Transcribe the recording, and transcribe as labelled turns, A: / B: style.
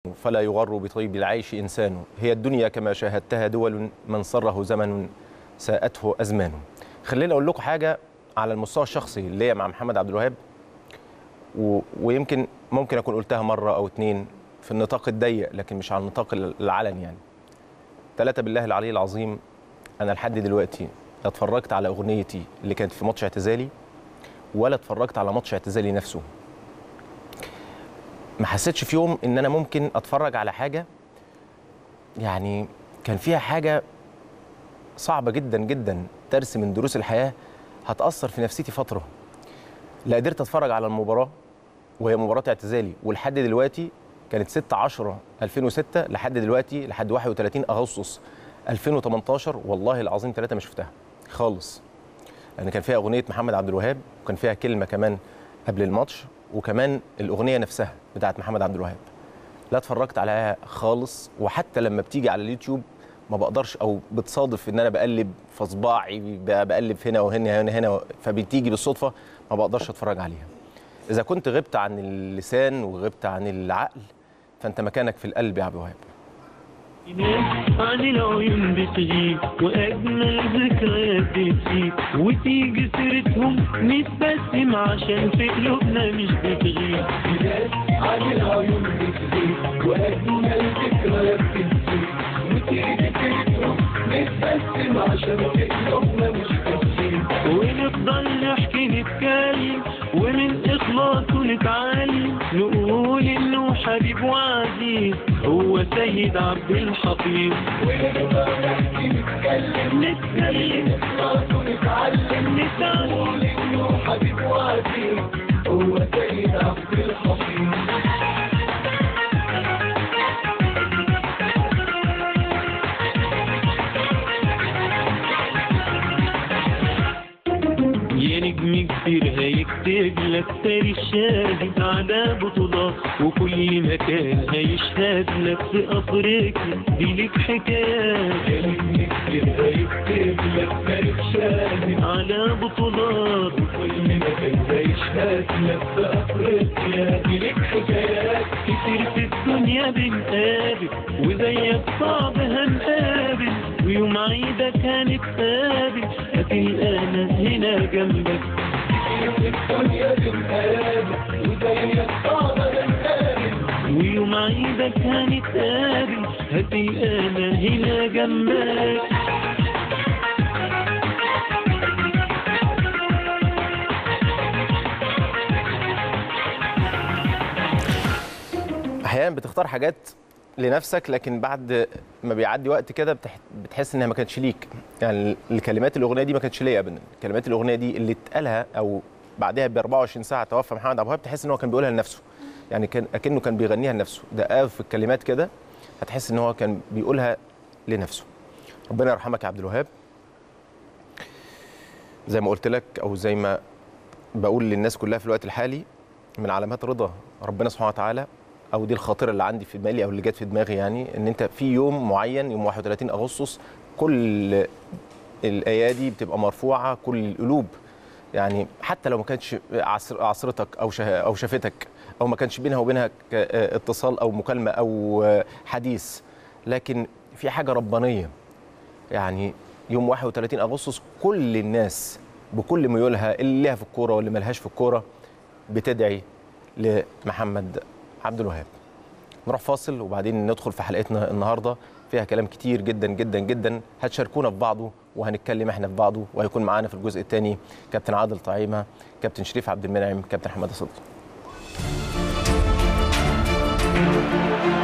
A: فلا يغر بطيب العيش إنسان هي الدنيا كما شاهدتها دول من سره زمن ساءته أزمان خليني أقول لكم حاجة على المستوى الشخصي اللي هي مع محمد عبد الوهاب و... ويمكن ممكن أكون قلتها مرة أو اتنين في النطاق الضيق لكن مش على النطاق العلني يعني ثلاثة بالله العلي العظيم أنا لحد دلوقتي لا اتفرجت على أغنيتي اللي كانت في ماتش اعتزالي ولا اتفرجت على ماتش اعتزالي نفسه ما حسيتش في يوم ان انا ممكن اتفرج على حاجه يعني كان فيها حاجه صعبه جدا جدا درس من دروس الحياه هتاثر في نفسيتي فتره لا قدرت اتفرج على المباراه وهي مباراه اعتزالي ولحد دلوقتي كانت 6 10 2006 لحد دلوقتي لحد 31 اغسطس 2018 والله العظيم ثلاثه ما شفتها خالص لان كان فيها اغنيه محمد عبد الوهاب وكان فيها كلمه كمان قبل الماتش وكمان الاغنيه نفسها بتاعت محمد عبد الوهاب لا اتفرجت عليها خالص وحتى لما بتيجي على اليوتيوب ما بقدرش او بتصادف ان انا بقلب في صباعي بقلب هنا وهنا هنا هنا فبتيجي بالصدفه ما بقدرش اتفرج عليها اذا كنت غبت عن اللسان وغبت عن العقل فانت مكانك في القلب يا عبد الوهاب
B: عن العيون بتغيب واجمل ذكريات بتسيب وتيجي سيرتهم نتبسم عشان في قلوبنا مش بتغيب
C: عن العيون بتغيب واجمل ذكريات بتسيب وتيجي سيرتهم نتبسم عشان في قلوبنا مش بتغيب
B: ونفضل نحكي نتكلم ومن إخلاصه نتعلم نقول إنه حبيب وعزيز هو سيد عبد الحفيظ
C: ونقدر نحكي نتكلم
B: نتكلم
C: نخلص ونتعلم
B: نتعلم
C: نقول انه حبيب وعزيز هو سيد عبد الحفيظ
B: يا نجم كبير هيكتب لك تاريخ شاهد على بطولات وكل مكان هيشهد لك في افريقيا دي لك حكايات
C: يا نجم كتير هيكتب لك تاريخ شاهد
B: على بطولات
C: كل مكان هيشهد لك في افريقيا دي لك حكايات
B: كتير في الدنيا بنقابل وزيك صعب هنقابل ويوم عيدك هنتقابل هتلقانا هنا جنبك
C: في الدنيا بنقابل وزيك صعب نتقابل
B: ويوم عيدك هنتقابل هتلقانا هنا جنبك
A: احيانا بتختار حاجات لنفسك لكن بعد ما بيعدي وقت كده بتح... بتحس انها ما كانتش ليك يعني الكلمات الاغنيه دي ما كانتش ليا ابدا كلمات الاغنيه دي اللي اتقالها او بعدها ب 24 ساعه توفى محمد عبد الوهاب تحس ان هو كان بيقولها لنفسه يعني كان اكنه كان بيغنيها لنفسه دقائق في الكلمات كده هتحس ان هو كان بيقولها لنفسه ربنا يرحمك يا عبد الوهاب زي ما قلت لك او زي ما بقول للناس كلها في الوقت الحالي من علامات رضا ربنا سبحانه وتعالى او دي الخاطره اللي عندي في بالي او اللي جت في دماغي يعني ان انت في يوم معين يوم 31 اغسطس كل الايادي بتبقى مرفوعه كل القلوب يعني حتى لو ما كانتش عصر عصرتك او شه او شافتك او ما كانش بينها وبينها ك- اتصال او مكالمه او حديث لكن في حاجه ربانيه يعني يوم 31 اغسطس كل الناس بكل ميولها اللي ليها في الكوره واللي ملهاش في الكوره بتدعي لمحمد عبد الوهاب نروح فاصل وبعدين ندخل في حلقتنا النهارده فيها كلام كتير جدا جدا جدا هتشاركونا في بعضه وهنتكلم احنا في بعضه وهيكون معانا في الجزء الثاني كابتن عادل طعيمه كابتن شريف عبد المنعم كابتن حماده صدقي